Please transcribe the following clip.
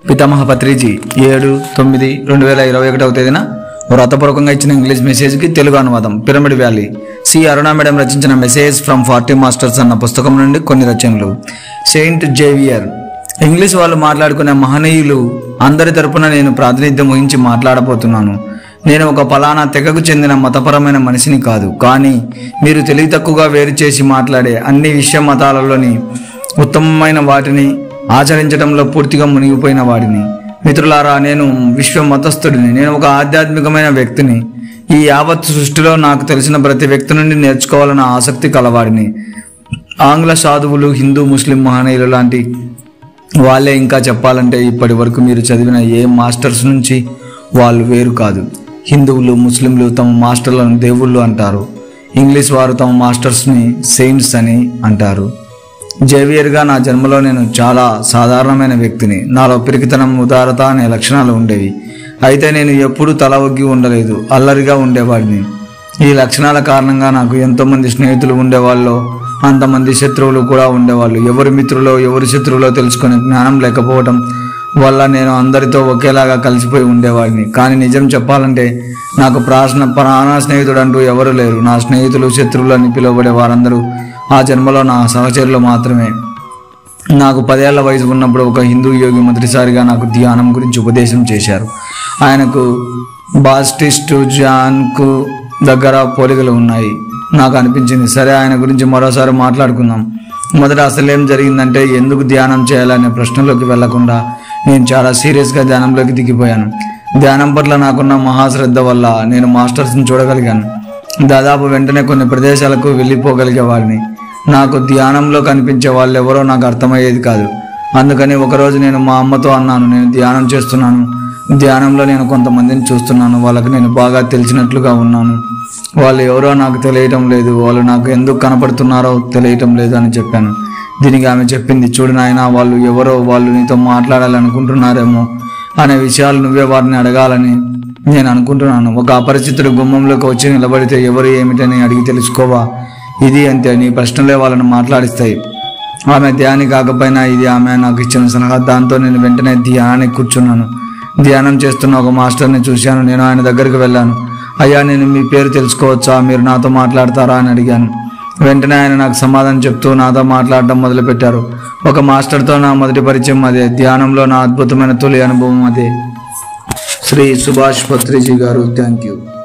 పితామహ పత్రిజీ ఏడు తొమ్మిది రెండు వేల ఇరవై ఒకటవ తేదీన వ్రతపూర్వకంగా ఇచ్చిన ఇంగ్లీష్ మెసేజ్కి తెలుగు అనువాదం Pyramid Valley C Aruna madam రచించిన మెసేజ్ ఫ్రమ్ ఫార్టీ మాస్టర్స్ అన్న పుస్తకం నుండి కొన్ని రచనలు సెయింట్ జేవియర్ ఇంగ్లీష్ వాళ్ళు మాట్లాడుకునే మహనీయులు అందరి తరపున నేను ప్రాతినిధ్యం వహించి మాట్లాడబోతున్నాను నేను ఒక పలానా తెగకు చెందిన మతపరమైన మనిషిని కాదు కానీ మీరు తెలివి తక్కువగా వేరు చేసి మాట్లాడే అన్ని విషయ మతాలలోని ఉత్తమమైన వాటిని ఆచరించడంలో పూర్తిగా మునిగిపోయిన వాడిని మిత్రులారా నేను విశ్వ మతస్థుడిని నేను ఒక ఆధ్యాత్మికమైన వ్యక్తిని ఈ యావత్ సృష్టిలో నాకు తెలిసిన ప్రతి వ్యక్తి నుండి నేర్చుకోవాలన్న ఆసక్తి కలవాడిని ఆంగ్ల సాధువులు హిందూ ముస్లిం మహనీయులు లాంటి వాళ్ళే ఇంకా చెప్పాలంటే ఇప్పటి వరకు మీరు చదివిన ఏ మాస్టర్స్ నుంచి వాళ్ళు వేరు కాదు హిందువులు ముస్లింలు తమ మాస్టర్లను దేవుళ్ళు అంటారు ఇంగ్లీష్ వారు తమ మాస్టర్స్ని సెయింట్స్ అని అంటారు జేవియర్గా నా జన్మలో నేను చాలా సాధారణమైన వ్యక్తిని నాలో పిరికితనం ఉదారత అనే లక్షణాలు ఉండేవి అయితే నేను ఎప్పుడూ తల ఒగ్గి ఉండలేదు అల్లరిగా ఉండేవాడిని ఈ లక్షణాల కారణంగా నాకు ఎంతోమంది స్నేహితులు ఉండేవాళ్ళు అంతమంది శత్రువులు కూడా ఉండేవాళ్ళు ఎవరి మిత్రులో ఎవరి శత్రువులో తెలుసుకునే జ్ఞానం లేకపోవడం వల్ల నేను అందరితో ఒకేలాగా కలిసిపోయి ఉండేవాడిని కానీ నిజం చెప్పాలంటే నాకు ప్రాణ ప్రాణ స్నేహితుడు అంటూ ఎవరు లేరు నా స్నేహితులు శత్రువులు అని పిలువబడే వారందరూ ఆ జన్మలో నా సహచరులు మాత్రమే నాకు పదేళ్ల వయసు ఉన్నప్పుడు ఒక హిందూ యోగి మొదటిసారిగా నాకు ధ్యానం గురించి ఉపదేశం చేశారు ఆయనకు బాస్టిస్టు జాన్కు దగ్గర పోలికలు ఉన్నాయి నాకు అనిపించింది సరే ఆయన గురించి మరోసారి మాట్లాడుకుందాం మొదట అసలేం జరిగిందంటే ఎందుకు ధ్యానం చేయాలనే ప్రశ్నలోకి వెళ్లకుండా నేను చాలా సీరియస్గా ధ్యానంలోకి దిగిపోయాను ధ్యానం పట్ల నాకున్న మహాశ్రద్ధ వల్ల నేను మాస్టర్స్ని చూడగలిగాను దాదాపు వెంటనే కొన్ని ప్రదేశాలకు వెళ్ళిపోగలిగేవాడిని నాకు ధ్యానంలో కనిపించే వాళ్ళు ఎవరో నాకు అర్థమయ్యేది కాదు అందుకని ఒకరోజు నేను మా అమ్మతో అన్నాను నేను ధ్యానం చేస్తున్నాను ధ్యానంలో నేను కొంతమందిని చూస్తున్నాను వాళ్ళకి నేను బాగా తెలిసినట్లుగా ఉన్నాను వాళ్ళు ఎవరో నాకు తెలియటం లేదు వాళ్ళు నాకు ఎందుకు కనపడుతున్నారో తెలియటం లేదు అని చెప్పాను దీనికి ఆమె చెప్పింది చూడు నాయన వాళ్ళు ఎవరో వాళ్ళు నీతో మాట్లాడాలనుకుంటున్నారేమో అనే విషయాలు నువ్వే వారిని అడగాలని నేను అనుకుంటున్నాను ఒక అపరిచితుడు గుమ్మంలోకి వచ్చి నిలబడితే ఎవరు ఏమిటని అడిగి తెలుసుకోవా ఇది అంతే నీ ప్రశ్నలే వాళ్ళని మాట్లాడిస్తాయి ఆమె ధ్యాని కాకపోయినా ఇది ఆమె నాకు ఇచ్చిన సలహా దాంతో నేను వెంటనే ధ్యానానికి కూర్చున్నాను ధ్యానం చేస్తున్న ఒక మాస్టర్ని చూశాను నేను ఆయన దగ్గరికి వెళ్ళాను అయ్యా నేను మీ పేరు తెలుసుకోవచ్చా మీరు నాతో మాట్లాడతారా అని అడిగాను వెంటనే ఆయన నాకు సమాధానం చెప్తూ నాతో మాట్లాడడం మొదలుపెట్టారు ఒక మాస్టర్తో నా మొదటి పరిచయం అదే ధ్యానంలో నా అద్భుతమైన తొలి అనుభవం అదే శ్రీ సుభాష్ పత్రిజీ గారు థ్యాంక్ యూ